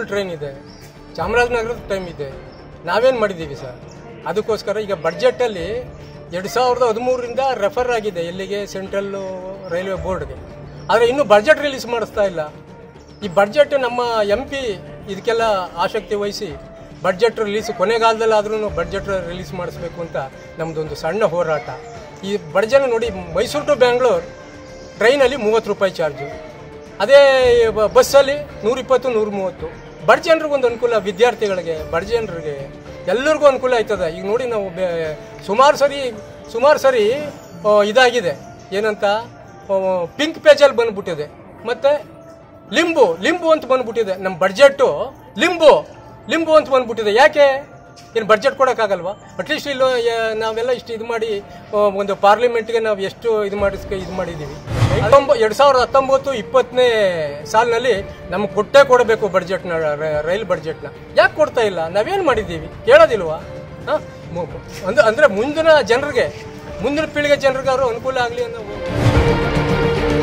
train ಇದೆ ಚಾಮರಾಜನಗರದ time ಇದೆ ನಾವೇನು ಮಾಡಿದ್ದೀವಿ ಸರ್ ಅದಕ್ಕೋಸ್ಕರ ಈಗ ಬಡ್ಜೆಟಲ್ಲಿ ಎರಡು ಸಾವಿರದ ಹದಿಮೂರರಿಂದ ರೆಫರ್ ಆಗಿದೆ ಎಲ್ಲಿಗೆ ಸೆಂಟ್ರಲ್ ರೈಲ್ವೆ ಬೋರ್ಡ್ಗೆ ಆದರೆ ಇನ್ನೂ ಬಡ್ಜೆಟ್ ರಿಲೀಸ್ ಮಾಡಿಸ್ತಾ ಇಲ್ಲ ಈ ಬಡ್ಜೆಟ್ ನಮ್ಮ ಎಂ ಪಿ ಇದಕ್ಕೆಲ್ಲ ಆಸಕ್ತಿ ವಹಿಸಿ ಬಡ್ಜೆಟ್ ರಿಲೀಸ್ ಕೊನೆಗಾಲದಲ್ಲಾದ್ರೂ ಬಡ್ಜೆಟ್ ರಿಲೀಸ್ ಮಾಡಿಸ್ಬೇಕು ಅಂತ ನಮ್ಮದೊಂದು ಸಣ್ಣ ಹೋರಾಟ ಈ ಬಡ್ಜೆಟ್ ನೋಡಿ ಮೈಸೂರು ಟು ಬ್ಯಾಂಗ್ಳೂರ್ ಟ್ರೈನಲ್ಲಿ ಮೂವತ್ತು ರೂಪಾಯಿ ಚಾರ್ಜು ಅದೇ ಬ- ಬಸ್ಸಲ್ಲಿ ನೂರಿಪ್ಪತ್ತು ನೂರ ಮೂವತ್ತು ಬಡ ಜನರಿಗೆ ಒಂದು ಅನುಕೂಲ ವಿದ್ಯಾರ್ಥಿಗಳಿಗೆ ಬಡ ಜನರಿಗೆ ಎಲ್ಲರಿಗೂ ಅನುಕೂಲ ಆಯ್ತದೆ ಈಗ ನೋಡಿ ನಾವು ಬೆ- ಸುಮಾರು ಸರಿ ಸುಮಾರು ಸರಿ ಆ, ಇದಾಗಿದೆ ಏನಂತ ಪಿಂಕ್ ಪೇಜಲ್ಲಿ ಬಂದ್ಬಿಟ್ಟಿದೆ ಮತ್ತೆ ಲಿಂಬು ಲಿಂಬು ಅಂತ ಬಂದ್ಬಿಟ್ಟಿದೆ ನಮ್ಮ ಬಡ್ಜೆಟ್ಟು ಲಿಂಬು ಲಿಂಬು ಅಂತ ಬಂದ್ಬಿಟ್ಟಿದೆ ಯಾಕೆ ಏನು ಬಡ್ಜೆಟ್ ಕೊಡೋಕ್ಕಾಗಲ್ವಾ ಅಟ್ಲೀಸ್ಟ್ ಇಲ್ಲೋ ಯ- ನಾವೆಲ್ಲ ಇಷ್ಟು ಇದು ಮಾಡಿ ಆ, ಒಂದು ಪಾರ್ಲಿಮೆಂಟ್ಗೆ ನಾವು ಎಷ್ಟು ಇದು ಮಾಡಿಸ್ಕ ಇದು ಮಾಡಿದ್ದೀವಿ ಹತ್ತೊಂಬ- ಎರಡ್ ಸಾವಿರದ ಹತ್ತೊಂಬತ್ತು ಇಪ್ಪತ್ತನೇ ಸಾಲಿನಲ್ಲಿ ನಮ್ಗೆ ಕೊಟ್ಟೇ ಕೊಡಬೇಕು ಬಡ್ಜೆಟ್ನ ರ- ರೈಲ್ ಬಡ್ಜೆಟ್ನ ಯಾಕೆ ಕೊಡ್ತಾ ಇಲ್ಲ ನಾವೇನು ಮಾಡಿದ್ದೀವಿ ಕೇಳೋದಿಲ್ವಾ ಹಾಂ ಅಂದ್ರೆ ಅಂದರೆ ಮುಂದಿನ ಜನರಿಗೆ ಮುಂದಿನ ಪೀಳಿಗೆ ಜನರಿಗೆ ಅವರು ಅನುಕೂಲ ಆಗಲಿ ಅನ್ನೋ